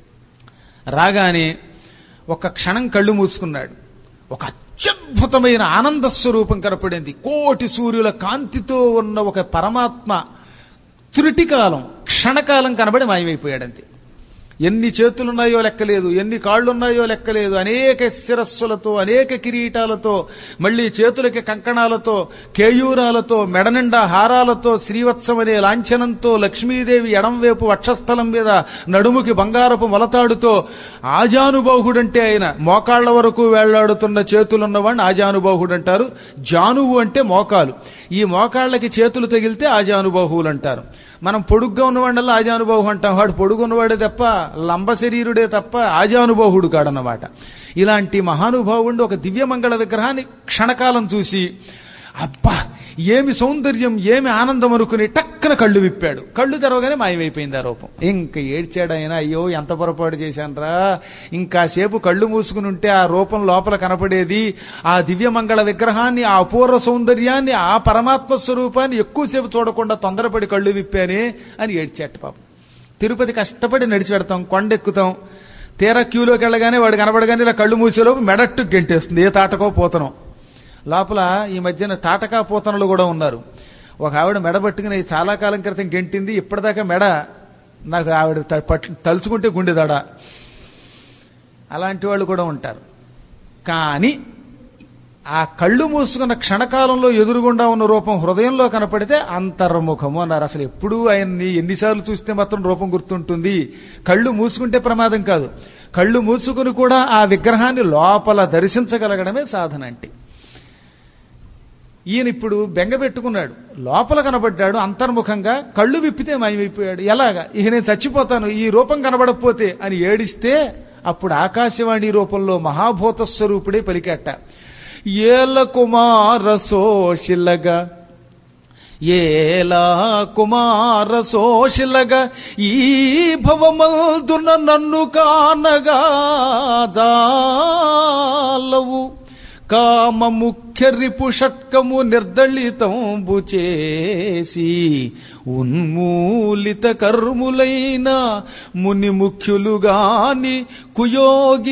రాగానే ఒక క్షణం కళ్ళు మూసుకున్నాడు ఒక అత్యద్భుతమైన ఆనంద స్వరూపం కనపడింది కోటి సూర్యుల కాంతితో ఉన్న ఒక పరమాత్మ త్రుటికాలం క్షణకాలం కనబడి మాయమైపోయాడంతే ఎన్ని చేతులున్నాయో లెక్కలేదు ఎన్ని కాళ్ళున్నాయో లెక్కలేదు అనేక శిరస్సులతో అనేక కిరీటాలతో మళ్ళీ చేతులకి కంకణాలతో కేయూరాలతో మెడనిండా హారాలతో శ్రీవత్సమనే లాంఛనంతో లక్ష్మీదేవి ఎడంవైపు వక్షస్థలం మీద నడుముకి బంగారపు మొలతాడుతో ఆజానుబాహుడంటే ఆయన మోకాళ్ల వరకు వేళ్లాడుతున్న చేతులున్నవాడిని ఆజానుబాహుడు అంటారు జానువు అంటే మోకాలు ఈ మోకాళ్ళకి చేతులు తగిలితే ఆజానుబాహువులు అంటారు మనం పొడుగ్గా ఉన్నవాడల్లా ఆజానుబాహు అంటాం వాడు పొడుగు ఉన్నవాడే తప్ప లంబ శరీరుడే తప్ప ఆజానుబాహుడు కాడన్నమాట ఇలాంటి మహానుభావుడు ఒక దివ్యమంగళ విగ్రహాన్ని క్షణకాలం చూసి అబ్బా ఏమి సౌందర్యం ఏమి ఆనందం అనుకుని టక్కన కళ్ళు విప్పాడు కళ్ళు తెరవగానే మాయమైపోయింది ఆ రూపం ఇంకా ఏడ్చాడు ఆయన అయ్యో ఎంత పొరపాటు చేశానరా ఇంకాసేపు కళ్ళు మూసుకుని ఉంటే ఆ రూపం లోపల కనపడేది ఆ దివ్యమంగళ విగ్రహాన్ని ఆ అపూర్వ సౌందర్యాన్ని ఆ పరమాత్మ స్వరూపాన్ని ఎక్కువసేపు చూడకుండా తొందరపడి కళ్ళు విప్పానే అని ఏడ్చాట పాపం తిరుపతి కష్టపడి నడిచి పెడతాం కొండెక్కుతాం తీరా క్యూలోకి వెళ్ళగానే వాడు కనబడగానే ఇలా కళ్ళు మూసేలోపు మెడట్టు గెంటేస్తుంది ఏ తాటకో పోతనో లోపల ఈ మధ్యన తాటకా పోతనలు కూడా ఉన్నారు ఒక ఆవిడ మెడ పట్టుకుని చాలా కాలం క్రితం గెంటింది ఇప్పటిదాకా మెడ నాకు ఆవిడ త- పట్టు- తలుచుకుంటే గుండె దడ అలాంటి వాళ్ళు కూడా ఉంటారు కానీ ఆ కళ్ళు మూసుకున్న క్షణకాలంలో ఎదురుగుండా ఉన్న రూపం హృదయంలో కనపడితే అంతర్ముఖము అన్నారు అసలు ఎప్పుడూ ఆయన్ని ఎన్నిసార్లు చూస్తే మాత్రం రూపం గుర్తుంటుంది కళ్ళు మూసుకుంటే ప్రమాదం కాదు కళ్ళు మూసుకుని కూడా ఆ విగ్రహాన్ని లోపల దర్శించగలగడమే సాధన అంటే ఈయన ఇప్పుడు బెంగ పెట్టుకున్నాడు లోపల కనబడ్డాడు అంతర్ముఖంగా కళ్ళు విప్పితే మాయమైపోయాడు ఎలాగా ఇక నేను చచ్చిపోతాను ఈ రూపం కనబడకపోతే అని ఏడిస్తే అప్పుడు ఆకాశవాణి రూపంలో మహాభూత స్వరూపుడే పలికాట ఏల కుమార సోషిల్లగా ఏలా కుమార సోషిలగా ఈ భవమల్దున నన్ను కానగా జాలవు కామ ముఖ్య రిపు షట్కము నిర్దళితంబు చేసి ఉన్మూలిత కర్ములైన ముని ముఖ్యులు గాని కుయోగి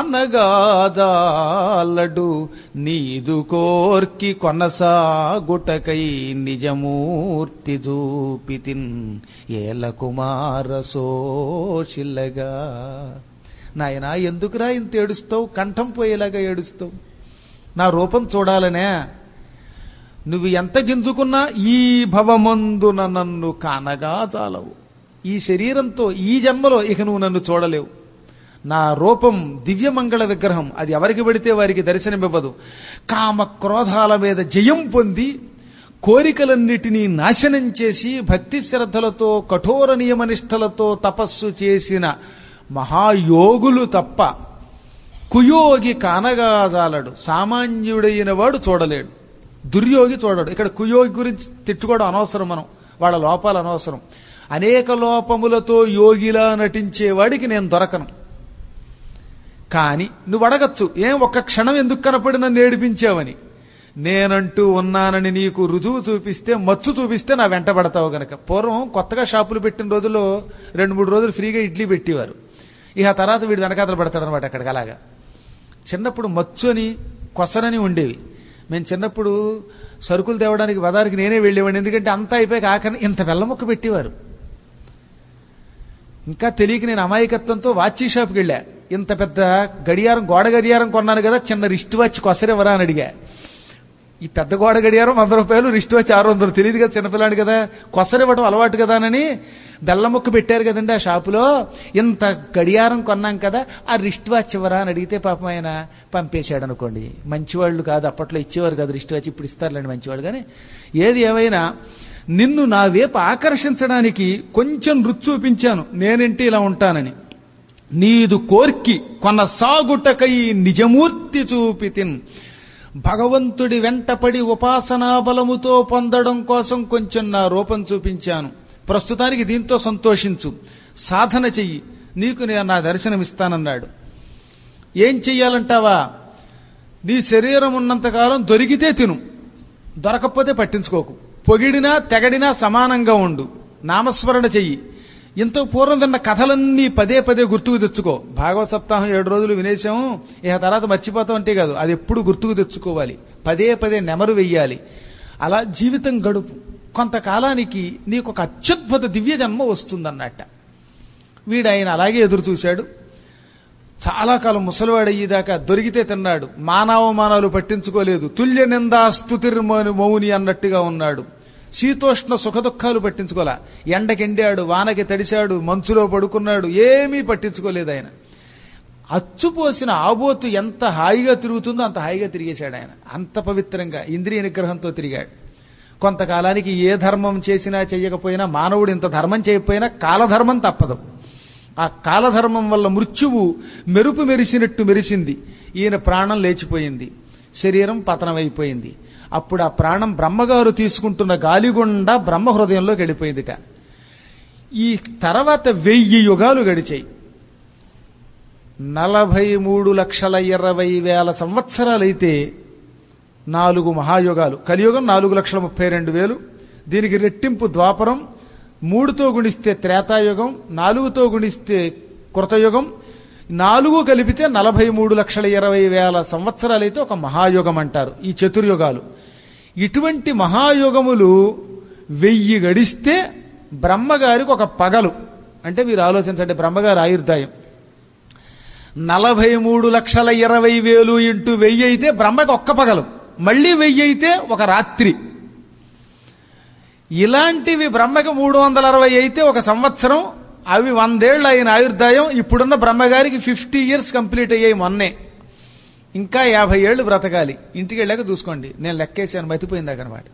కానగాదాలడు నీదు కోర్కి కొనసాగుటకై నిజమూర్తి చూపితిన్ ఏల కుమార సోషిల్లగా నాయనా ఎందుకురా ఇంత ఏడుస్తావు కంఠం పోయేలాగా ఏడుస్తావు నా రూపం చూడాలనే నువ్వు ఎంత గింజుకున్నా ఈ భవమందున నన్ను కానగా చాలవు ఈ శరీరంతో ఈ జన్మలో ఇక నువ్వు నన్ను చూడలేవు నా రూపం దివ్యమంగళ విగ్రహం అది ఎవరికి పడితే వారికి దర్శనమివ్వదు కామ క్రోధాల మీద జయం పొంది కోరికలన్నిటినీ నాశనం చేసి భక్తి శ్రద్ధలతో కఠోర నియమనిష్టలతో తపస్సు చేసిన మహాయోగులు తప్ప కుయోగి కానగాజాలడు సామాన్యుడైన వాడు చూడలేడు దుర్యోగి చూడడు ఇక్కడ కుయోగి గురించి తిట్టుకోవడం అనవసరం మనం వాళ్ళ లోపాలు అనవసరం అనేక లోపములతో యోగిలా నటించేవాడికి నేను దొరకను కానీ నువ్వు అడగచ్చు ఏం ఒక్క క్షణం ఎందుకు కనపడి నన్ను ఏడిపించావని నేనంటూ ఉన్నానని నీకు రుజువు చూపిస్తే మచ్చు చూపిస్తే నా వెంట పడతావు గనక పూర్వం కొత్తగా షాపులు పెట్టిన రోజుల్లో రెండు మూడు రోజులు ఫ్రీగా ఇడ్లీ పెట్టేవారు ఇక ఆ తర్వాత వీడు వెనకాతలు పెడతాడు అనమాట అక్కడికి అలాగా చిన్నప్పుడు మచ్చు అని కొసరని ఉండేవి మేము చిన్నప్పుడు సరుకులు తేవడానికి బజార్కి నేనే వెళ్ళేవాడిని ఎందుకంటే అంతా అయిపోయాక ఆఖరి ఇంత బెల్ల ముక్క పెట్టేవారు ఇంకా తెలియక నేను అమాయకత్వంతో వాచీ షాప్కి వెళ్ళా ఇంత పెద్ద గడియారం గోడ గడియారం కొన్నాను కదా చిన్న రిస్ట్ వాచ్ కొసరెవరా అని అడిగా ఈ పెద్ద గోడ గడియారం వంద రూపాయలు రిస్ట్ వాచ్ ఆరు వందలు తెలియదు కదా చిన్నపిల్లాడు కదా కొసరివ్వడం అలవాటు కదా అని బెల్ల ముక్క పెట్టారు కదండి ఆ షాపులో ఇంత గడియారం కొన్నాం కదా ఆ రిస్ట్ వాచ్ ఇవ్వరా అని అడిగితే పాపం ఆయన పంపేశాడు అనుకోండి మంచివాళ్ళు కాదు అప్పట్లో ఇచ్చేవారు కాదు రిస్ట్ వాచ్ ఇప్పుడు ఇస్తారులేండి మంచివాళ్ళు కానీ ఏది ఏమైనా నిన్ను నా వైపు ఆకర్షించడానికి కొంచెం రుచి చూపించాను నేనేంటి ఇలా ఉంటానని నీదు కోర్కి కొనసాగుటకై నిజమూర్తి చూపితిన్ భగవంతుడి వెంటపడి ఉపాసనా బలముతో పొందడం కోసం కొంచెం నా రూపం చూపించాను ప్రస్తుతానికి దీంతో సంతోషించు సాధన చెయ్యి నీకు నేను నా దర్శనం ఇస్తానన్నాడు ఏం చెయ్యాలంటావా నీ శరీరం ఉన్నంతకాలం దొరికితే తిను దొరకకపోతే పట్టించుకోకు పొగిడినా తెగడినా సమానంగా ఉండు నామస్మరణ చెయ్యి ఇంత పూర్వం విన్న కథలన్నీ పదే పదే గుర్తుకు తెచ్చుకో భాగవత సప్తాహం ఏడు రోజులు వినేసాము ఇక తర్వాత మర్చిపోతాం అంటే కాదు అది ఎప్పుడు గుర్తుకు తెచ్చుకోవాలి పదే పదే నెమరు వెయ్యాలి అలా జీవితం గడుపు కొంతకాలానికి నీకు ఒక అత్యద్భుత దివ్య జన్మ వస్తుందన్నట్ట వీడు ఆయన అలాగే ఎదురు చూశాడు చాలా కాలం ముసలివాడయ్యేదాకా దొరికితే తిన్నాడు మానవమానాలు పట్టించుకోలేదు తుల్య నిందాస్తుతిర్మని మౌని అన్నట్టుగా ఉన్నాడు శీతోష్ణ సుఖదుఖాలు పట్టించుకోలే ఎండకెండాడు వానకి తడిశాడు మంచులో పడుకున్నాడు ఏమీ పట్టించుకోలేదు ఆయన అచ్చుపోసిన ఆబోతు ఎంత హాయిగా తిరుగుతుందో అంత హాయిగా తిరిగేశాడు ఆయన అంత పవిత్రంగా ఇంద్రియ నిగ్రహంతో తిరిగాడు కొంతకాలానికి ఏ ధర్మం చేసినా చెయ్యకపోయినా మానవుడు ఇంత ధర్మం చేయకపోయినా కాలధర్మం తప్పదు ఆ కాలధర్మం వల్ల మృత్యువు మెరుపు మెరిసినట్టు మెరిసింది ఈయన ప్రాణం లేచిపోయింది శరీరం పతనమైపోయింది అప్పుడు ఆ ప్రాణం బ్రహ్మగారు తీసుకుంటున్న గాలిగుండా బ్రహ్మ హృదయంలోకి వెళ్ళిపోయిందిట ఈ తర్వాత వెయ్యి యుగాలు గడిచాయి నలభై మూడు లక్షల ఇరవై వేల సంవత్సరాలైతే నాలుగు మహాయుగాలు కలియుగం నాలుగు లక్షల ముప్పై రెండు వేలు దీనికి రెట్టింపు ద్వాపరం మూడుతో గుణిస్తే త్రేతాయుగం నాలుగుతో గుణిస్తే కృతయుగం నాలుగు కలిపితే నలభై మూడు లక్షల ఇరవై వేల సంవత్సరాలైతే ఒక మహాయుగం అంటారు ఈ చతుర్యుగాలు ఇటువంటి మహాయుగములు వెయ్యి గడిస్తే బ్రహ్మగారికి ఒక పగలు అంటే మీరు ఆలోచించండి బ్రహ్మగారి ఆయుర్దాయం నలభై మూడు లక్షల ఇరవై వేలు ఇంటూ వెయ్యి అయితే బ్రహ్మకి ఒక్క పగలు మళ్ళీ వెయ్యి అయితే ఒక రాత్రి ఇలాంటివి బ్రహ్మకి మూడు వందల అరవై అయితే ఒక సంవత్సరం అవి వందేళ్లు అయిన ఆయుర్దాయం ఇప్పుడున్న బ్రహ్మగారికి ఫిఫ్టీ ఇయర్స్ కంప్లీట్ అయ్యాయి మొన్నే ఇంకా యాభై ఏళ్ళు బ్రతకాలి ఇంటికి వెళ్ళాక చూసుకోండి నేను లెక్కేసాను మతిపోయిందాక అనమాట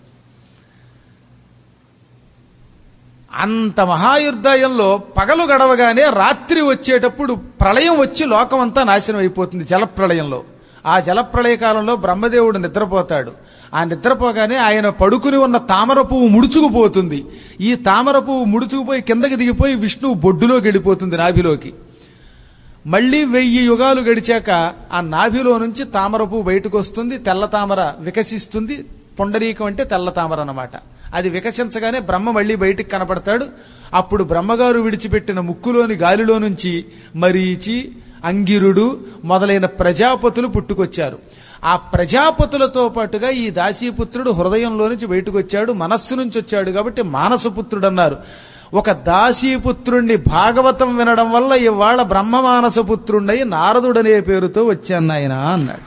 అంత మహాయుర్దాయంలో పగలు గడవగానే రాత్రి వచ్చేటప్పుడు ప్రళయం వచ్చి లోకమంతా నాశనం అయిపోతుంది జలప్రళయంలో ఆ జలప్రళయ కాలంలో బ్రహ్మదేవుడు నిద్రపోతాడు ఆ నిద్రపోగానే ఆయన పడుకుని ఉన్న తామర పువ్వు ముడుచుకుపోతుంది ఈ తామర పువ్వు ముడుచుకుపోయి కిందకి దిగిపోయి విష్ణువు బొడ్డులోకి వెళ్ళిపోతుంది నాభిలోకి మళ్ళీ వెయ్యి యుగాలు గడిచాక ఆ నాభిలో నుంచి తామర పువ్వు బయటకు వస్తుంది తెల్ల తామర వికసిస్తుంది పొండరీకం అంటే తెల్ల తామర అన్నమాట అది వికసించగానే బ్రహ్మ మళ్ళీ బయటికి కనపడతాడు అప్పుడు బ్రహ్మగారు విడిచిపెట్టిన ముక్కులోని గాలిలో నుంచి మరీచి అంగిరుడు మొదలైన ప్రజాపతులు పుట్టుకొచ్చారు ఆ ప్రజాపతులతో పాటుగా ఈ దాసీపుత్రుడు హృదయంలో నుంచి బయటకు వచ్చాడు మనస్సు నుంచి వచ్చాడు కాబట్టి మానసపుత్రుడు అన్నారు ఒక దాసీపుత్రుణ్ణి భాగవతం వినడం వల్ల ఇవాళ బ్రహ్మమానసపుత్రుండయి నారదుడనే పేరుతో వచ్చాను ఆయన అన్నాడు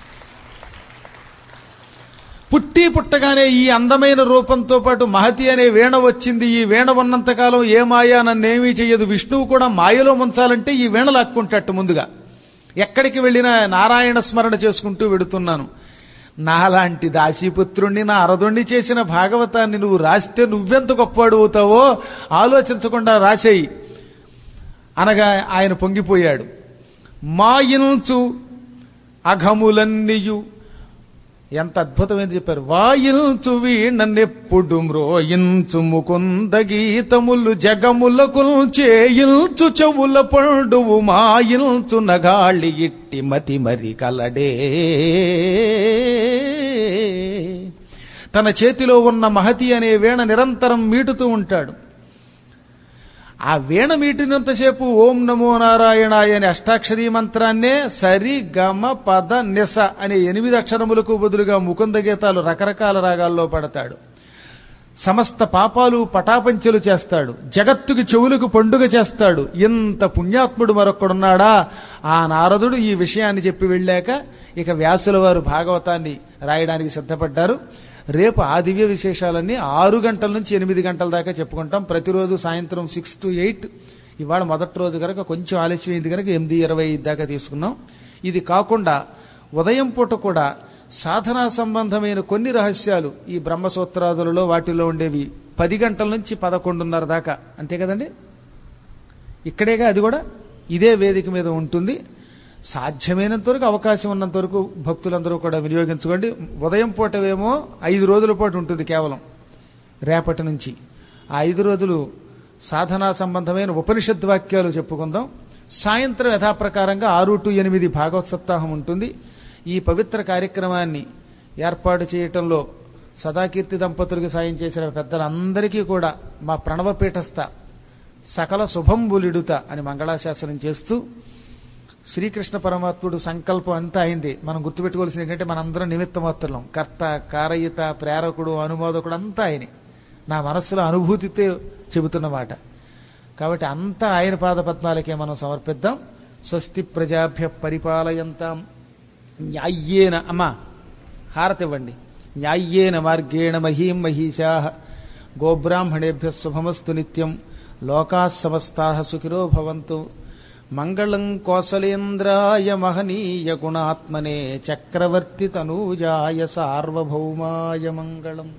పుట్టి పుట్టగానే ఈ అందమైన రూపంతో పాటు మహతి అనే వీణ వచ్చింది ఈ వీణ ఉన్నంతకాలం ఏ మాయా నన్నేమీ చెయ్యదు విష్ణువు కూడా మాయలో ముంచాలంటే ఈ వీణ లాక్కుంటట్టు ముందుగా ఎక్కడికి వెళ్ళినా నారాయణ స్మరణ చేసుకుంటూ వెడుతున్నాను నాలాంటి దాసీపుత్రుణ్ణి నా అరదుణ్ణి చేసిన భాగవతాన్ని నువ్వు రాస్తే నువ్వెంత గొప్పవాడు అవుతావో ఆలోచించకుండా రాసేయి అనగా ఆయన పొంగిపోయాడు మాయించు అఘములన్నీయు ఎంత అద్భుతమైంది చెప్పారు వాయించు వీణన్నెప్పుడు మ్రోయించు ముకుంద గీతములు జగములకు చేయించు చెవుల పండువు మాయించు నగాళి ఇట్టి మతి మరి కలడే తన చేతిలో ఉన్న మహతి అనే వీణ నిరంతరం మీటుతూ ఉంటాడు ఆ వీణ మీటినంతసేపు ఓం నమో నారాయణాయ అనే అష్టాక్షరీ మంత్రాన్నే సరి గమ పద నిస అనే ఎనిమిది అక్షరములకు బదులుగా ముకుంద గీతాలు రకరకాల రాగాల్లో పడతాడు సమస్త పాపాలు పటాపంచలు చేస్తాడు జగత్తుకి చెవులకు పండుగ చేస్తాడు ఇంత పుణ్యాత్ముడు మరొక్కడున్నాడా ఆ నారదుడు ఈ విషయాన్ని చెప్పి వెళ్ళాక ఇక వ్యాసుల వారు భాగవతాన్ని రాయడానికి సిద్ధపడ్డారు రేపు ఆ దివ్య విశేషాలన్నీ ఆరు గంటల నుంచి ఎనిమిది గంటల దాకా చెప్పుకుంటాం ప్రతిరోజు సాయంత్రం సిక్స్ టు ఎయిట్ ఇవాళ మొదటి రోజు కనుక కొంచెం ఆలస్యమైంది కనుక ఎనిమిది ఇరవై ఐదు దాకా తీసుకున్నాం ఇది కాకుండా ఉదయం పూట కూడా సాధనా సంబంధమైన కొన్ని రహస్యాలు ఈ బ్రహ్మసూత్రాదులలో వాటిలో ఉండేవి పది గంటల నుంచి పదకొండున్నర దాకా అంతే కదండి ఇక్కడేగా అది కూడా ఇదే వేదిక మీద ఉంటుంది సాధ్యమైనంత వరకు అవకాశం ఉన్నంత వరకు భక్తులందరూ కూడా వినియోగించుకోండి ఉదయం పూటవేమో ఐదు రోజుల పాటు ఉంటుంది కేవలం రేపటి నుంచి ఆ ఐదు రోజులు సాధనా సంబంధమైన ఉపనిషద్ వాక్యాలు చెప్పుకుందాం సాయంత్రం యథాప్రకారంగా ఆరు టు ఎనిమిది భాగవత్ సప్తాహం ఉంటుంది ఈ పవిత్ర కార్యక్రమాన్ని ఏర్పాటు చేయటంలో సదాకీర్తి దంపతులకు సాయం చేసిన పెద్దలందరికీ కూడా మా ప్రణవపీఠస్థ సకల శుభంబులిడుత అని మంగళాశాసనం చేస్తూ శ్రీకృష్ణ పరమాత్ముడు సంకల్పం అంతా అయింది మనం గుర్తుపెట్టుకోవాల్సింది ఏంటంటే మనందరం నిమిత్తమాత్రులం కర్త కారయిత ప్రేరకుడు అనుమోదకుడు అంతా ఆయనే నా మనస్సులో అనుభూతితో చెబుతున్న మాట కాబట్టి అంతా ఆయన పాదపద్మాలకే మనం సమర్పిద్దాం స్వస్తి ప్రజాభ్య పరిపాలయంతాం న్యాయ్యేన అమ్మా హారతి ఇవ్వండి న్యాయ్యేన మార్గేణ మహీం మహీషా గోబ్రాహ్మణేభ్య శుభమస్తు నిత్యం లోకా సమస్తా సుఖినో భవంతు మంగళం కోసలేంద్రాయ మహనీయ గుణాత్మనే చక్రవర్తి తనూజాయ సార్వభౌమాయ మంగళం